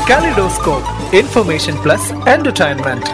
Kaleidoscope, information plus entertainment.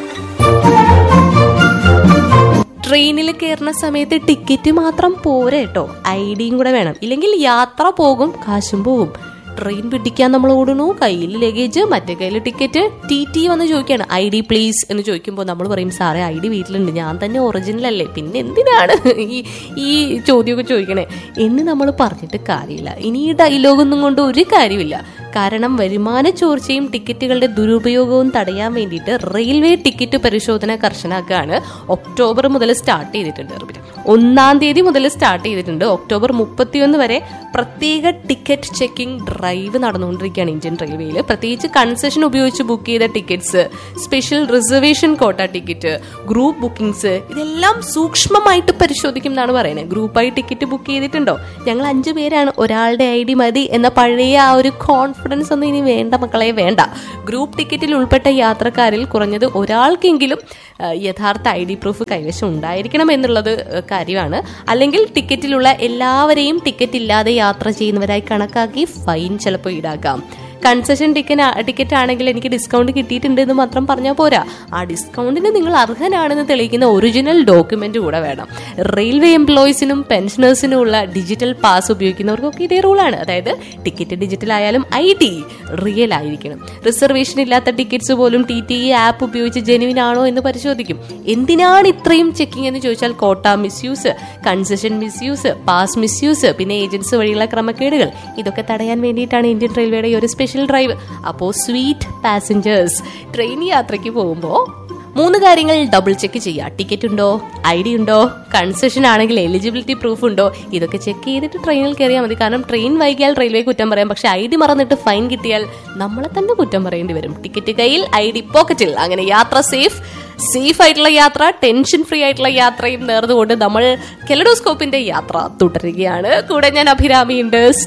ട്രെയിനിൽ കയറുന്ന സമയത്ത് ടിക്കറ്റ് മാത്രം പോരാ കേട്ടോ ഐ ഡിയും കൂടെ വേണം ഇല്ലെങ്കിൽ യാത്ര പോകും കാശും പോകും ട്രെയിൻ പിടിക്കാൻ നമ്മൾ ഓടണു കയ്യിൽ ലഗേജ് മറ്റേ കയ്യിൽ ടിക്കറ്റ് ടി ടി വന്ന് ചോദിക്കുകയാണ് ഐ ഡി പ്ലീസ് എന്ന് ചോദിക്കുമ്പോൾ നമ്മൾ പറയും സാറേ ഐ ഡി വീട്ടിലുണ്ട് ഞാൻ തന്നെ ഒറിജിനൽ അല്ലേ പിന്നെ എന്തിനാണ് ഈ ഈ ചോദ്യമൊക്കെ ചോദിക്കണേ എന്ന് നമ്മൾ പറഞ്ഞിട്ട് കാര്യമില്ല ഇനി ഈ ഡയലോഗൊന്നും കൊണ്ട് ഒരു കാര്യമില്ല കാരണം വരുമാന ചോർച്ചയും ടിക്കറ്റുകളുടെ ദുരുപയോഗവും തടയാൻ വേണ്ടിയിട്ട് റെയിൽവേ ടിക്കറ്റ് പരിശോധന കർശനാക്കാണ് ഒക്ടോബർ മുതൽ സ്റ്റാർട്ട് ചെയ്തിട്ടുണ്ട് അർപ്പിത. ഒന്നാം തീയതി മുതൽ സ്റ്റാർട്ട് ചെയ്തിട്ടുണ്ട് ഒക്ടോബർ മുപ്പത്തിയൊന്ന് വരെ പ്രത്യേക ടിക്കറ്റ് ചെക്കിംഗ് ഡ്രൈവ് നടന്നുകൊണ്ടിരിക്കുകയാണ് ഇന്ത്യൻ റെയിൽവേയിൽ പ്രത്യേകിച്ച് കൺസെഷൻ ഉപയോഗിച്ച് ബുക്ക് ചെയ്ത tickets special reservation quota ticket group bookings ഇതെല്ലാം സൂക്ഷ്മമായിട്ട് പരിശോധിക്കും എന്നാണ് പറയുന്നത് ഗ്രൂപ്പായി ടിക്കറ്റ് ബുക്ക് ചെയ്തിട്ടുണ്ടോ ഞങ്ങൾ അഞ്ചു പേരാണ് ഒരാളുടെ ഐ ഡി മതി എന്ന പഴയ ആ ഒരു കോൺഫിഡൻസ് ഒന്നും ഇനി വേണ്ട മക്കളെ വേണ്ട ഗ്രൂപ്പ് ടിക്കറ്റിൽ ഉൾപ്പെട്ട യാത്രക്കാരിൽ കുറഞ്ഞത് ഒരാൾക്കെങ്കിലും ആ, യഥാർത്ഥ ഐ ഡി പ്രൂഫ് കൈവശം ഉണ്ടായിരിക്കണം എന്നുള്ളത് ആ, കാര്യമാണ് അല്ലെങ്കിൽ ടിക്കറ്റിലുള്ള എല്ലാവരെയും ടിക്കറ്റ് ഇല്ലാതെ യാത്ര ചെയ്യുന്നവരായി കണക്കാക്കി ഫൈൻ ചിലപ്പോൾ ഈടാക്കാം കൺസെഷൻ ടിക്കറ്റ് ടിക്കറ്റ് ആണെങ്കിൽ എനിക്ക് ഡിസ്കൗണ്ട് കിട്ടിയിട്ടുണ്ട് എന്ന് മാത്രം പറഞ്ഞാൽ പോരാ ആ ഡിസ്കൗണ്ടിന് നിങ്ങൾ അർഹനാണെന്ന് തെളിയിക്കുന്ന ഒറിജിനൽ ഡോക്യുമെന്റ് കൂടെ വേണം റെയിൽവേ എംപ്ലോയീസിനും പെൻഷനേഴ്സിനും ഉള്ള ഡിജിറ്റൽ പാസ് ഉപയോഗിക്കുന്നവർക്കൊക്കെ ഇതേ റൂളാണ് അതായത് ടിക്കറ്റ് ഡിജിറ്റൽ ആയാലും ഐ ഡി റിയൽ ആയിരിക്കണം റിസർവേഷൻ ഇല്ലാത്ത ടിക്കറ്റ്സ് പോലും ടി ടി ഇ ആപ്പ് ഉപയോഗിച്ച് ജെനുവിൻ ആണോ എന്ന് പരിശോധിക്കും എന്തിനാണ് ഇത്രയും ചെക്കിംഗ് എന്ന് ചോദിച്ചാൽ quota misuse concession misuse pass misuse പിന്നെ ഏജൻസി വഴിയുള്ള ക്രമക്കേടുകൾ ഇതൊക്കെ തടയാൻ വേണ്ടിയിട്ടാണ് ഇന്ത്യൻ റെയിൽവേയുടെ ഈ ഒരു സ്പെഷ്യൽ ഡ്രൈവ് അപ്പോൾ സ്വീറ്റ് പാസഞ്ചേഴ്സ് ട്രെയിൻ യാത്രയ്ക്ക് പോകുമ്പോൾ മൂന്ന് കാര്യങ്ങൾ ഡബിൾ ചെക്ക് ചെയ്യുക ടിക്കറ്റ് ഉണ്ടോ ഐ ഡി ഉണ്ടോ കൺസെഷൻ ആണെങ്കിൽ എലിജിബിലിറ്റി പ്രൂഫ് ഉണ്ടോ ഇതൊക്കെ ചെക്ക് ചെയ്തിട്ട് ട്രെയിനിൽ കയറിയാൽ മതി കാരണം ട്രെയിൻ വൈകിയാൽ റെയിൽവേ കുറ്റം പറയാം പക്ഷെ ഐ ഡി മറന്നിട്ട് ഫൈൻ കിട്ടിയാൽ നമ്മളെ തന്നെ കുറ്റം പറയേണ്ടി വരും ടിക്കറ്റ് കയ്യിൽ ഐ ഡി പോക്കറ്റിൽ അങ്ങനെ യാത്ര സേഫ് സേഫ് ആയിട്ടുള്ള യാത്ര ടെൻഷൻ ഫ്രീ ആയിട്ടുള്ള യാത്രയും നേർന്നുകൊണ്ട് നമ്മൾ കെലഡോസ്കോപ്പിന്റെ യാത്ര തുടരുകയാണ് കൂടെ ഞാൻ അഭിരാമിയുണ്ട്